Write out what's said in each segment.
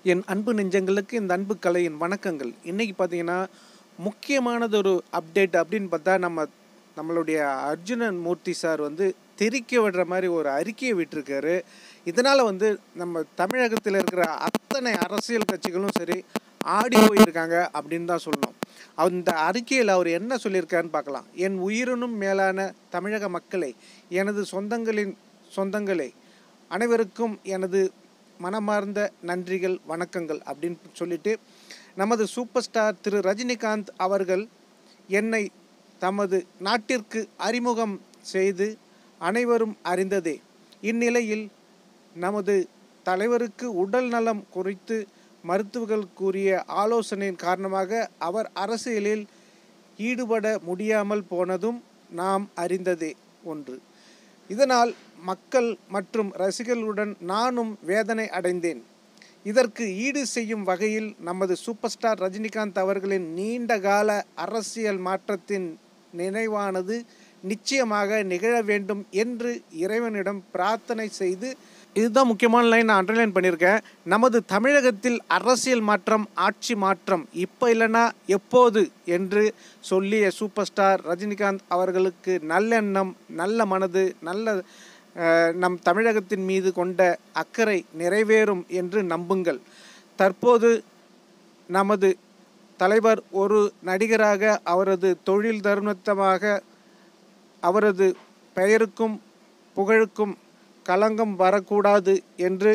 என் அன்பு நெஞ்சங்களுக்கு இந்த அன்பு கலையின் வணக்கங்கள் இன்றைக்கி பார்த்தீங்கன்னா முக்கியமானது ஒரு அப்டேட் அப்படின்னு பார்த்தா நம்ம நம்மளுடைய அர்ஜுனன் மூர்த்தி சார் வந்து தெரிக்க விடுற மாதிரி ஒரு அறிக்கையை விட்டிருக்காரு இதனால் வந்து நம்ம தமிழகத்தில் இருக்கிற அத்தனை அரசியல் கட்சிகளும் சரி ஆடி போயிருக்காங்க அப்படின்னு தான் சொல்லணும் அந்த அறிக்கையில் அவர் என்ன சொல்லியிருக்காருன்னு பார்க்கலாம் என் உயிரினும் மேலான தமிழக மக்களை எனது சொந்தங்களின் சொந்தங்களே அனைவருக்கும் எனது மனமார்ந்த நன்றிகள் வணக்கங்கள் அப்படின்னு சொல்லிட்டு நமது சூப்பர் ஸ்டார் திரு ரஜினிகாந்த் அவர்கள் என்னை தமது நாட்டிற்கு அறிமுகம் செய்து அனைவரும் அறிந்ததே இந்நிலையில் நமது தலைவருக்கு உடல் நலம் குறித்து மருத்துவர்கள் கூறிய ஆலோசனையின் காரணமாக அவர் அரசியலில் ஈடுபட முடியாமல் போனதும் நாம் அறிந்ததே ஒன்று இதனால் மக்கள் மற்றும் ரசிகர்களுடன் நானும் வேதனை அடைந்தேன் இதற்கு ஈடு செய்யும் வகையில் நமது சூப்பர் ஸ்டார் ரஜினிகாந்த் அவர்களின் நீண்டகால அரசியல் மாற்றத்தின் நினைவானது நிச்சயமாக நிகழ வேண்டும் என்று இறைவனிடம் பிரார்த்தனை செய்து இதுதான் முக்கியமான லைன் நான் அண்டர்லைன் பண்ணியிருக்கேன் நமது தமிழகத்தில் அரசியல் மாற்றம் ஆட்சி மாற்றம் இப்போ இல்லைன்னா எப்போது என்று சொல்லிய சூப்பர் ஸ்டார் ரஜினிகாந்த் அவர்களுக்கு நல்லெண்ணம் நல்ல மனது நல்ல அஹ், நம் தமிழகத்தின் மீது கொண்ட அக்கறை நிறைவேறும் என்று நம்புங்கள் தற்போது நமது தலைவர் ஒரு நடிகராக அவரது தொழில் தருணத்தமாக அவரது பெயருக்கும் புகழுக்கும் களங்கம் வரக்கூடாது என்று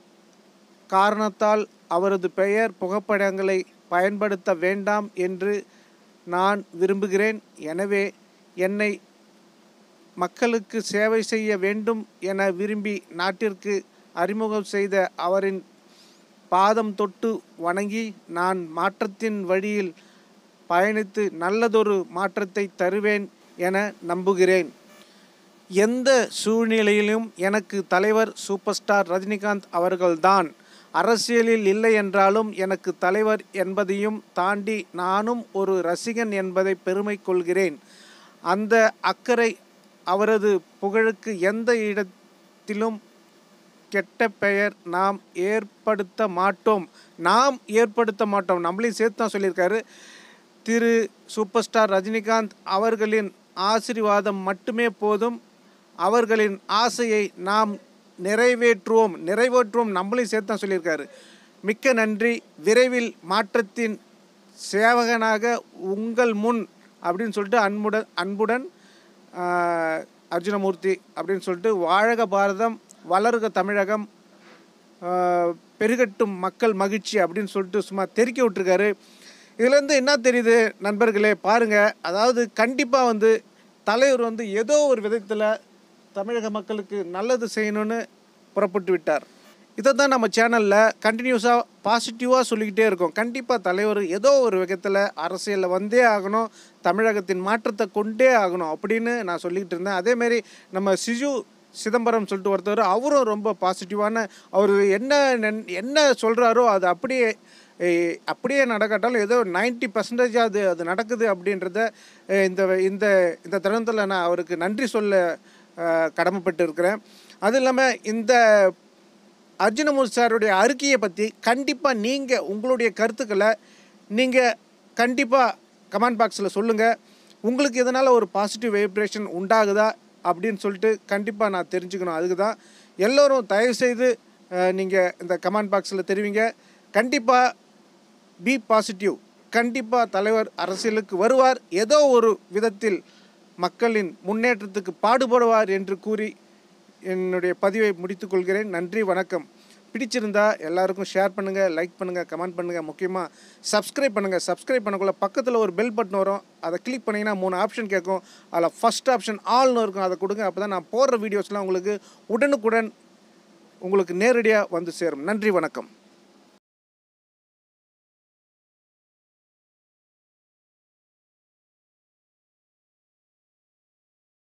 காரணத்தால் அவரது பெயர் புகைப்படங்களை பயன்படுத்த வேண்டாம் என்று நான் விரும்புகிறேன் எனவே என்னை மக்களுக்கு சேவை செய்ய வேண்டும் என விரும்பி நாட்டிற்கு அறிமுகம் செய்த அவரின் பாதம் தொட்டு வணங்கி நான் மாற்றத்தின் வழியில் பயணித்து நல்லதொரு மாற்றத்தை தருவேன் என நம்புகிறேன் எந்த சூழ்நிலையிலும் எனக்கு தலைவர் சூப்பர் ஸ்டார் ரஜினிகாந்த் அவர்கள்தான் அரசியலில் இல்லை என்றாலும் எனக்கு தலைவர் என்பதையும் தாண்டி நானும் ஒரு ரசிகன் என்பதை பெருமை கொள்கிறேன் அந்த அக்கறை அவரது புகழுக்கு எந்த இடத்திலும் கெட்ட பெயர் நாம் ஏற்படுத்த மாட்டோம் நாம் ஏற்படுத்த மாட்டோம் நம்மளையும் சேர்த்து தான் சொல்லியிருக்காரு திரு சூப்பர் ஸ்டார் ரஜினிகாந்த் அவர்களின் ஆசீர்வாதம் மட்டுமே போதும் அவர்களின் ஆசையை நாம் நிறைவேற்றுவோம் நிறைவேற்றுவோம் நம்மளையும் சேர்த்து தான் சொல்லியிருக்காரு மிக்க நன்றி விரைவில் மாற்றத்தின் சேவகனாக உங்கள் முன் அப்படின்னு சொல்லிட்டு அன்புடன் அன்புடன் ஆஹ், அர்ஜுனமூர்த்தி அப்படின்னு சொல்லிட்டு வாழக பாரதம் வளருக தமிழகம் ஆஹ், பெருகட்டும் மக்கள் மகிழ்ச்சி அப்படின்னு சொல்லிட்டு சும்மா தெறிக்க விட்டுருக்காரு இதுலேருந்து என்ன தெரியுது நண்பர்களே பாருங்கள் அதாவது கண்டிப்பாக வந்து தலைவர் வந்து ஏதோ ஒரு விதத்தில் தமிழக மக்களுக்கு நல்லது செய்யணும்னு புறப்பட்டு விட்டார் இதை தான் நம்ம சேனலில் கண்டினியூஸாக பாசிட்டிவாக சொல்லிக்கிட்டே இருக்கோம் கண்டிப்பாக தலைவர் ஏதோ ஒரு விதத்தில் அரசியலில் வந்தே ஆகணும் தமிழகத்தின் மாற்றத்தை கொண்டே ஆகணும் அப்படின்னு நான் சொல்லிக்கிட்டு இருந்தேன் அதேமாரி நம்ம சிஜு சிதம்பரம் சொல்லிட்டு ஒருத்தர் அவரும் ரொம்ப பாசிட்டிவான அவர் என்ன நென்- என்ன சொல்கிறாரோ அது அப்படியே ஏய், அப்படியே நடக்காட்டாலும் ஏதோ நைன்ட்டி பர்சன்டேஜ் அது அது நடக்குது அப்படின்றத அஹ், இந்த இந்த இந்த தருணத்தில் நான் அவருக்கு நன்றி சொல்ல அஹ், கடமைப்பட்டு இருக்கிறேன் அது இல்லாமல் இந்த அர்ஜுனமூர்த்தி சாருடைய அறிக்கையை பற்றி கண்டிப்பாக நீங்கள் உங்களுடைய கருத்துக்களை நீங்கள் கண்டிப்பாக கமெண்ட் பாக்ஸில் சொல்லுங்கள் உங்களுக்கு இதனால் ஒரு பாசிட்டிவ் வைப்ரேஷன் உண்டாகுதா அப்படின்னு சொல்லிட்டு கண்டிப்பாக நான் தெரிஞ்சுக்கணும் அதுக்கு தான் எல்லோரும் தயவுசெய்து நீங்கள் இந்த கமெண்ட் பாக்ஸில் தெரிவிங்க கண்டிப்பாக பி பாசிட்டிவ் கண்டிப்பாக தலைவர் அரசியலுக்கு வருவார் ஏதோ ஒரு விதத்தில் மக்களின் முன்னேற்றத்துக்கு பாடுபடுவார் என்று கூறி என்னுடைய பதிவை முடித்துக்கொள்கிறேன் நன்றி வணக்கம் பிடிச்சிருந்தா எல்லாருக்கும் ஷேர் பண்ணுங்கள் லைக் பண்ணுங்கள் கமெண்ட் பண்ணுங்கள் முக்கியமாக சப்ஸ்கிரைப் பண்ணுங்கள் சப்ஸ்கிரைப் பண்ணக்குள்ள பக்கத்தில் ஒரு பெல் பட்டன் வரும் அதை கிளிக் பண்ணிங்கன்னா மூணு ஆப்ஷன் கேட்கும் அதில் ஃபஸ்ட் ஆப்ஷன் ஆல்னு இருக்கும் அதை கொடுங்க அப்போ தான் நான் போடுற வீடியோஸ்லாம் உங்களுக்கு உடனுக்குடன் உங்களுக்கு நேரடியாக வந்து சேரும் நன்றி வணக்கம்